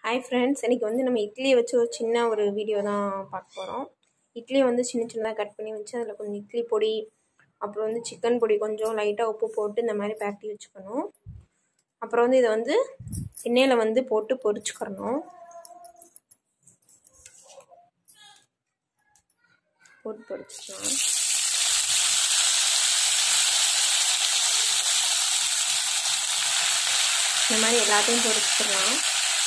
hi friends இன்றைக்கி வந்து நம்ம இட்லியை வச்சு ஒரு சின்ன ஒரு வீடியோ தான் பார்க்க போகிறோம் இட்லியை வந்து சின்ன சின்னதாக கட் பண்ணி வச்சு அதில் கொஞ்சம் இட்லி பொடி அப்புறம் வந்து சிக்கன் பொடி கொஞ்சம் லைட்டாக உப்பு போட்டு இந்த மாதிரி பேக்கி வச்சுக்கணும் அப்புறம் வந்து இதை வந்து எண்ணெயில் வந்து போட்டு பொரிச்சுக்கிறணும் போட்டு பொரிச்சுக்கலாம் இந்த மாதிரி எல்லாத்தையும் பொரிச்சுக்கலாம்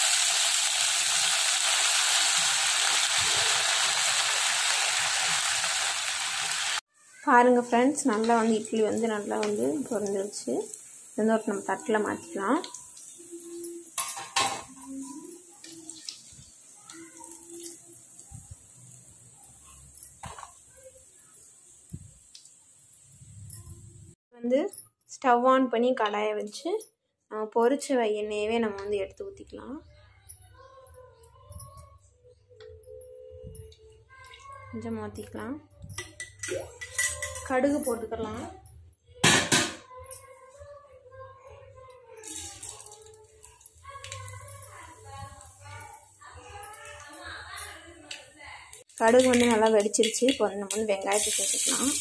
பாருங்கள் ஃப்ரெண்ட்ஸ் நல்லா வந்து இட்லி வந்து நல்லா வந்து பொரிஞ்சிருச்சு இது வந்து ஒரு நம்ம தட்டில் மாற்றிக்கலாம் வந்து ஸ்டவ் ஆன் பண்ணி கடாயை வச்சு நம்ம பொரிச்ச எண்ணெயவே நம்ம வந்து எடுத்து ஊற்றிக்கலாம் கொஞ்சம் மாற்றிக்கலாம் கடுகு போட்டுக்கலாம் கடுகு வந்து நல்லா வெடிச்சிருச்சு இப்போ வந்து நம்ம வந்து வெங்காயத்தை சேர்த்துக்கலாம்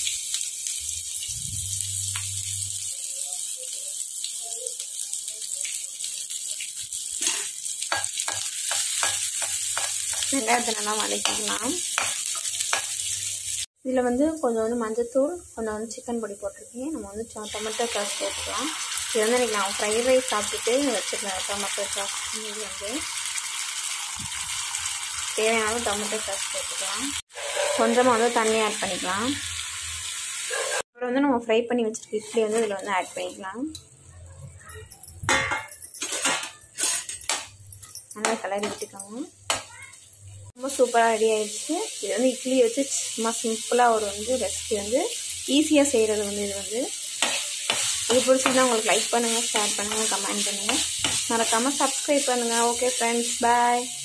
வெங்காயத்தை நல்லா வதக்கிக்கலாம் இதில் வந்து கொஞ்சம் வந்து மஞ்சத்தூள் கொஞ்சம் வந்து சிக்கன் பொடி போட்டிருக்கேன் நம்ம வந்து டொமேட்டோ சாஸ் சேர்த்துக்கலாம் இது வந்து இன்றைக்கி நான் ஃப்ரைட் ரைஸ் சாப்பிட்டுட்டு வச்சுருக்கேன் டொமேட்டோ சாஸ் இது வந்து தேவையான டொமேட்டோ சாஸ் சேர்த்துக்கலாம் கொஞ்சமாக வந்து தண்ணி ஆட் பண்ணிக்கலாம் அப்புறம் வந்து நம்ம ஃப்ரை பண்ணி வச்சுருக்க இட்லி வந்து இதில் வந்து ஆட் பண்ணிக்கலாம் நல்லா கலரி விட்டுக்கோங்க ரொம்ப சூப்பராக ரெடி ஆயிடுச்சு இது வந்து இட்லி வச்சு சும்மா சிம்பிளாக ஒரு வந்து ரெசிபி வந்து ஈஸியாக செய்கிறது வந்து இது வந்து இது பிடிச்சிருந்தா உங்களுக்கு லைக் பண்ணுங்கள் ஷேர் பண்ணுங்கள் கமெண்ட் பண்ணுங்கள் மறக்காமல் சப்ஸ்கிரைப் பண்ணுங்கள் ஓகே ஃப்ரெண்ட்ஸ் பாய்